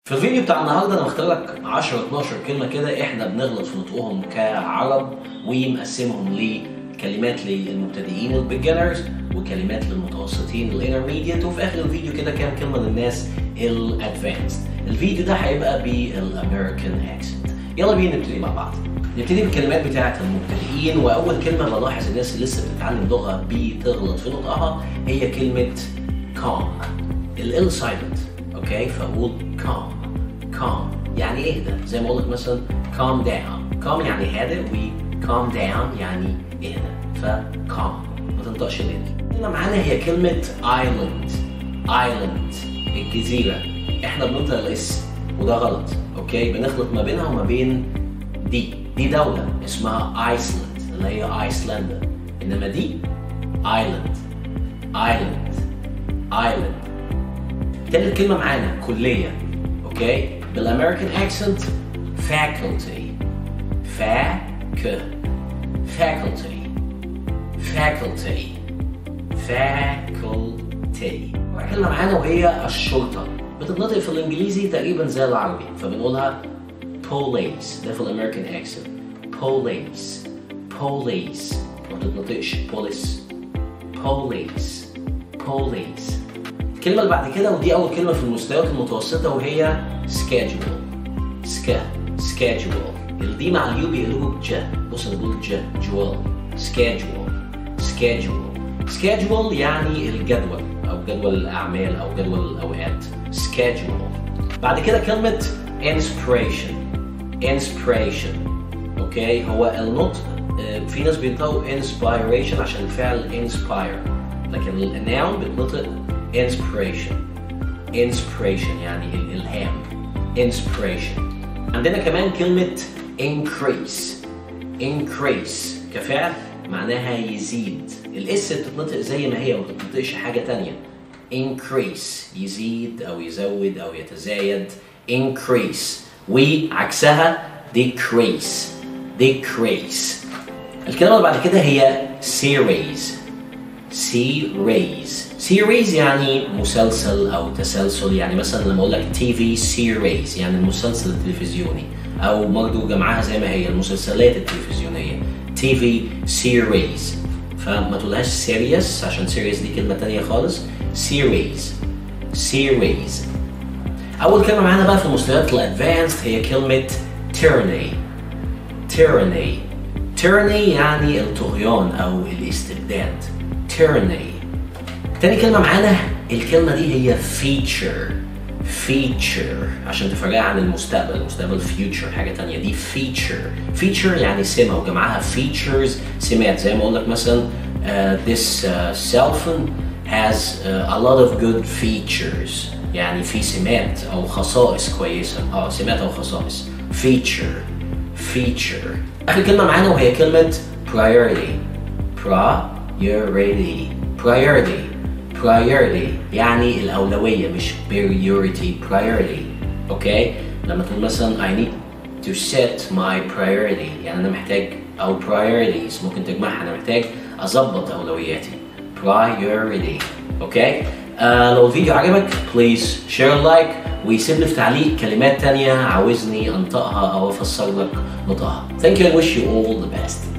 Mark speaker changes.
Speaker 1: في الفيديو بتاع النهارده انا مختار لك 10 12 كلمه كده احنا بنغلط في نطقهم كعرب ومقسمهم لكلمات للمبتدئين البيجنرز وكلمات للمتوسطين الانترميديت وفي اخر الفيديو كده كام كلمه للناس الادفانسد الفيديو ده هيبقى بالامريكان اكسنت يلا بينا نبتدي مع بعض نبتدي بالكلمات بتاعه المبتدئين واول كلمه بلاحظ الناس اللي لسه بتتعلم لغه بتغلط في نطقها هي كلمه calm ال سايلنت اوكي فاقول calm calm يعني اهدى زي ما اقول لك مثلا calm down calm يعني هادئ و calm down يعني اهدى ف calm ما تنطقش ال هنا معانا هي كلمة island island الجزيرة احنا بننطق الاس وده غلط اوكي بنخلط ما بينها وما بين دي دي دولة اسمها ايسلند اللي هي ايسلندا انما دي ايلاند ايلاند ايلاند تالت كلمة معانا كلية اوكي بالامريكان اكسنت faculty فاك faculty faculty faculty كلمة معانا وهي الشرطة بتتنطق في الانجليزي تقريبا زي العربي فبنقولها police ده في الامريكان اكسنت police police ما بتتنطقش police police police الكلمة اللي بعد كده ودي أول كلمة في المستويات المتوسطة وهي schedule سكا schedule دي مع اليو بيقلبوا بج بص أنا بقول ج جوال schedule schedule schedule يعني الجدول أو جدول الأعمال أو جدول الأوقات schedule بعد كده كلمة inspiration inspiration اوكي هو النطق آه، في ناس بينطقوا inspiration عشان الفعل inspire لكن الناون بتنطق inspiration inspiration يعني الإلهام inspiration عندنا كمان كلمة increase increase كفعل معناها يزيد الاس بتتنطق زي ما هي ما بتنطقش حاجة تانية increase يزيد أو يزود أو يتزايد increase وعكسها decrease decrease الكلمة اللي بعد كده هي series series series يعني مسلسل أو تسلسل يعني مثلا لما أقول لك TV series يعني المسلسل التلفزيوني أو برضه جمعها زي ما هي المسلسلات التلفزيونية TV series فما تقولهاش serious عشان serious دي كلمة تانية خالص series series أول كلمة معانا بقى في المستويات الأدفانسد هي كلمة tyranny tyranny tyranny يعني الطغيان أو الاستبداد tyranny تاني كلمة معانا الكلمة دي هي feature feature عشان تفرقها عن المستقبل المستقبل future حاجة تانية دي feature feature يعني سمة وجمعها features سمات زي ما أقول لك مثلا uh, this uh, cell phone has uh, a lot of good features يعني في سمات أو خصائص كويسة اه سمات أو خصائص feature feature آخر كلمة معانا وهي كلمة priority priority priority priority يعني الأولوية مش priority priority اوكي لما تقول مثلا I need to set my priority يعني أنا محتاج أو priorities ممكن تجمعها أنا محتاج أظبط أولوياتي priority اوكي آه لو الفيديو عجبك بليز شير لايك ويسيب لي في تعليق كلمات تانية عاوزني أنطقها أو أفسر لك نطقها Thank you and wish you all the best